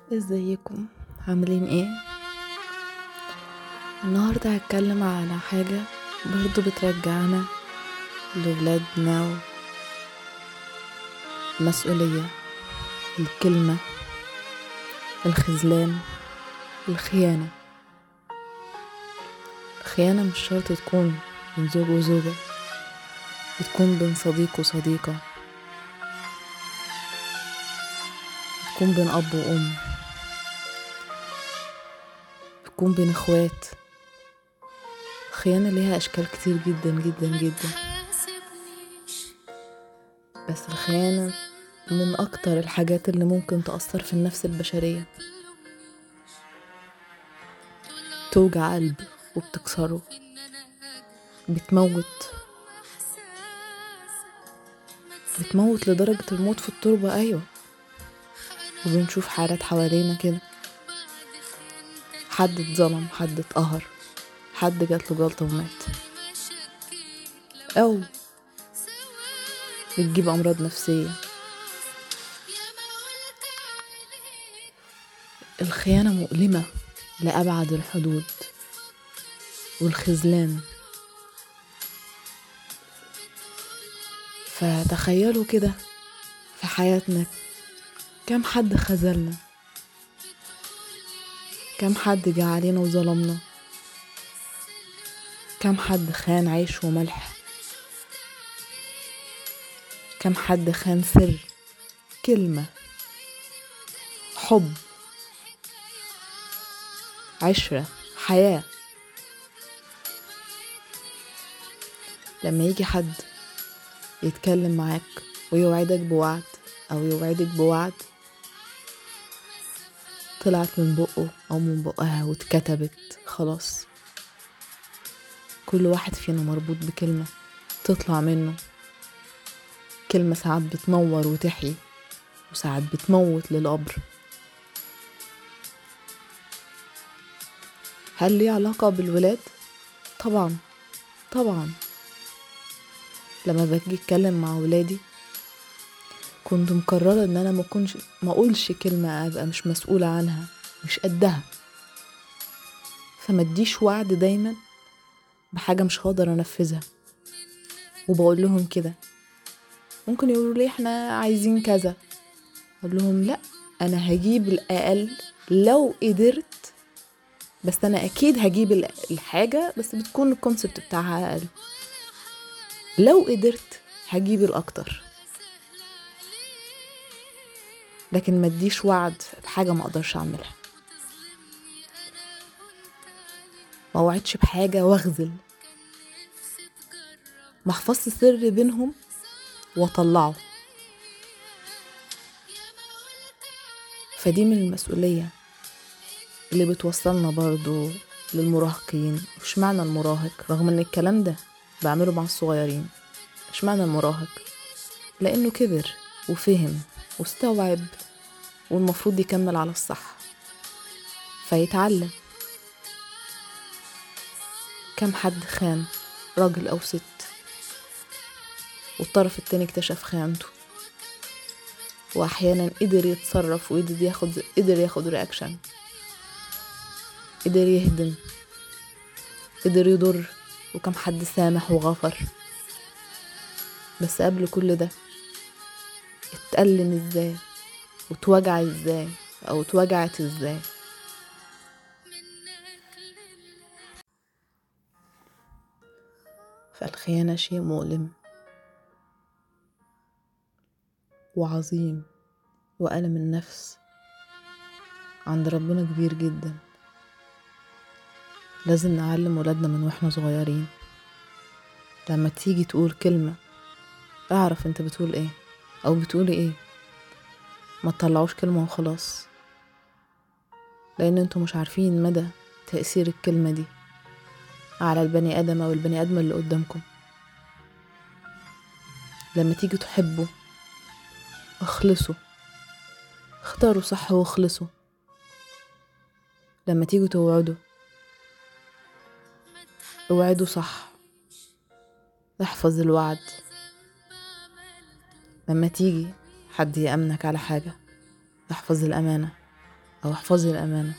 ازيكم عاملين ايه النهاردة هتكلم على حاجة برضو بترجعنا لولادنا المسؤولية الكلمة الخذلان الخيانة الخيانة مش شرط تكون بين زوج وزوجة بتكون بين صديق وصديقة بتكون بين أب وأم بتكون بين إخوات الخيانة ليها أشكال كتير جدا جدا جدا بس الخيانة من أكتر الحاجات اللي ممكن تأثر في النفس البشرية توجع قلب وبتكسره بتموت بتموت لدرجة الموت في التربة أيوة وبنشوف حالات حوالينا كده حد اتظلم حد اتقهر حد جات له جلطة ومات أو بتجيب أمراض نفسية الخيانة مؤلمة لأبعد الحدود والخذلان فتخيلوا كده في حياتنا كم حد خذلنا كم حد جه علينا وظلمنا كم حد خان عيش وملح كم حد خان سر كلمة حب عشرة حياة لما يجي حد يتكلم معاك ويوعدك بوعد أو يوعدك بوعد طلعت من بقه أو من بقها واتكتبت خلاص كل واحد فينا مربوط بكلمة تطلع منه كلمة ساعات بتنور وتحيي وساعات بتموت للقبر هل ليه علاقة بالولاد؟ طبعا طبعا لما باجي اتكلم مع ولادي كنت مقررة ان انا ما كنش ما اقولش كلمة ابقى مش مسؤولة عنها مش قدها فما اديش وعد دايما بحاجة مش هقدر انفذها وبقول لهم كده ممكن يقولوا لي احنا عايزين كذا اقول لهم لا انا هجيب الاقل لو قدرت بس انا اكيد هجيب الحاجة بس بتكون الكونسبت بتاعها اقل لو قدرت هجيب الاكتر لكن ما اديش وعد بحاجة ما اقدرش اعملها ما وعدش بحاجة واخذل ما احفظش سر بينهم واطلعه فدي من المسؤولية اللي بتوصلنا برضو للمراهقين مش معنى المراهق رغم ان الكلام ده بعمله مع الصغيرين مش معنى المراهق لانه كبر وفهم واستوعب والمفروض يكمل على الصح فيتعلم كم حد خان راجل او ست والطرف التاني اكتشف خيانته واحيانا قدر يتصرف وقدر ياخد قدر ياخد رياكشن قدر يهدم قدر يضر وكم حد سامح وغفر بس قبل كل ده اتألم ازاي وتوجع ازاي او اتوجعت ازاي فالخيانة شيء مؤلم وعظيم وألم النفس عند ربنا كبير جدا لازم نعلم ولادنا من واحنا صغيرين لما تيجي تقول كلمة اعرف انت بتقول ايه او بتقولي ايه ما تطلعوش كلمة وخلاص لان انتوا مش عارفين مدى تأثير الكلمة دي على البني ادم او البني ادم اللي قدامكم لما تيجي تحبوا اخلصوا اختاروا صح واخلصوا لما تيجوا توعدوا اوعدوا صح احفظ الوعد لما تيجي حد يأمنك على حاجة احفظ الأمانة أو احفظي الأمانة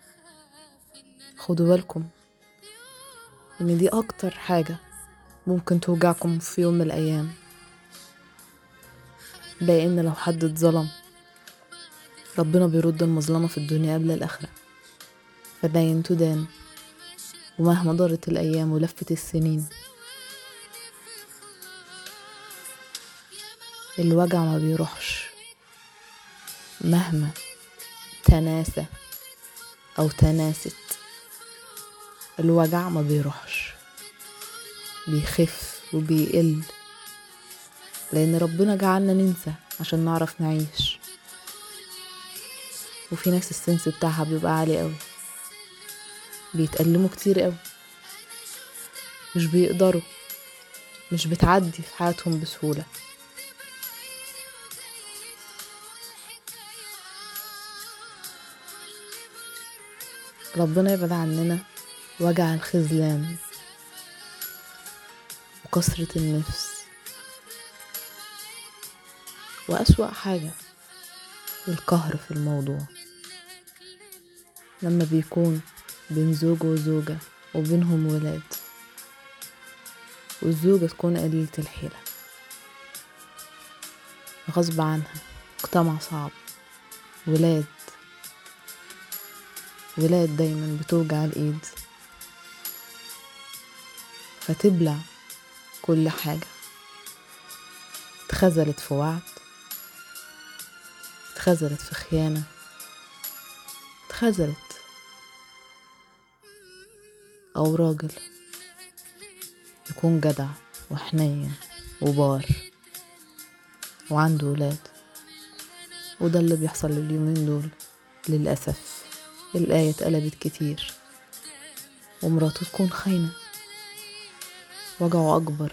خدوا بالكم إن دي أكتر حاجة ممكن توجعكم في يوم من الأيام لأن لو حد اتظلم ربنا بيرد المظلمة في الدنيا قبل الآخرة فداين تدان ومهما دارت الأيام ولفت السنين الوجع ما بيروحش مهما تناسى أو تناست الوجع ما بيروحش بيخف وبيقل لأن ربنا جعلنا ننسى عشان نعرف نعيش وفي ناس السنس بتاعها بيبقى عالي قوي بيتألموا كتير قوي مش بيقدروا مش بتعدي في حياتهم بسهولة ربنا يبعد عننا وجع الخذلان وكسرة النفس وأسوأ حاجة القهر في الموضوع لما بيكون بين زوج وزوجة وبينهم ولاد والزوجة تكون قليلة الحيلة غصب عنها مجتمع صعب ولاد ولاد دايما بتوجع الإيد فتبلع كل حاجة اتخذلت في وعد اتخذلت في خيانة اتخذلت أو راجل يكون جدع وحنين وبار وعنده ولاد وده اللي بيحصل اليومين دول للأسف الآية اتقلبت كتير ومراته تكون خاينة وجعه أكبر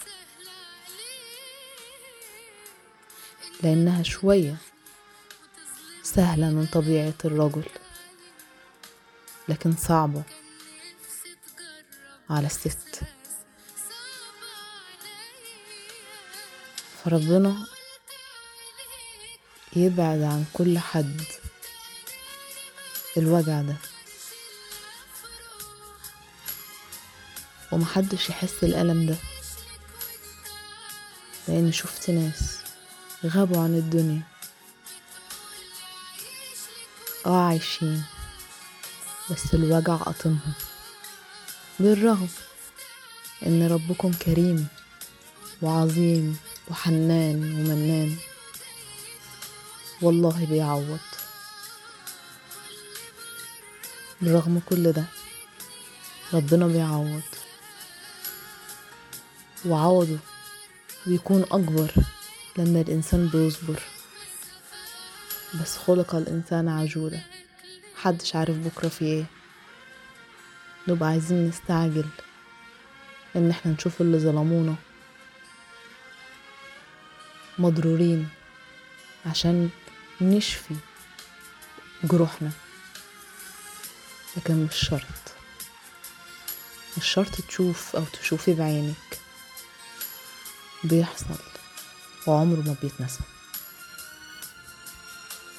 لأنها شوية سهلة من طبيعة الرجل لكن صعبة على الست فربنا يبعد عن كل حد الوجع ده ومحدش يحس الألم ده لأن شفت ناس غابوا عن الدنيا اه عايشين بس الوجع قطمهم بالرغم ان ربكم كريم وعظيم وحنان ومنان والله بيعوض بالرغم كل ده ربنا بيعوض وعوضه بيكون أكبر لما الإنسان بيصبر بس خلق الإنسان عجولة محدش عارف بكرة في ايه نبقى عايزين نستعجل ان احنا نشوف اللي ظلمونا مضرورين عشان نشفي جروحنا لكن مش شرط مش شرط تشوف او تشوفي بعينك بيحصل وعمره ما بيتنسى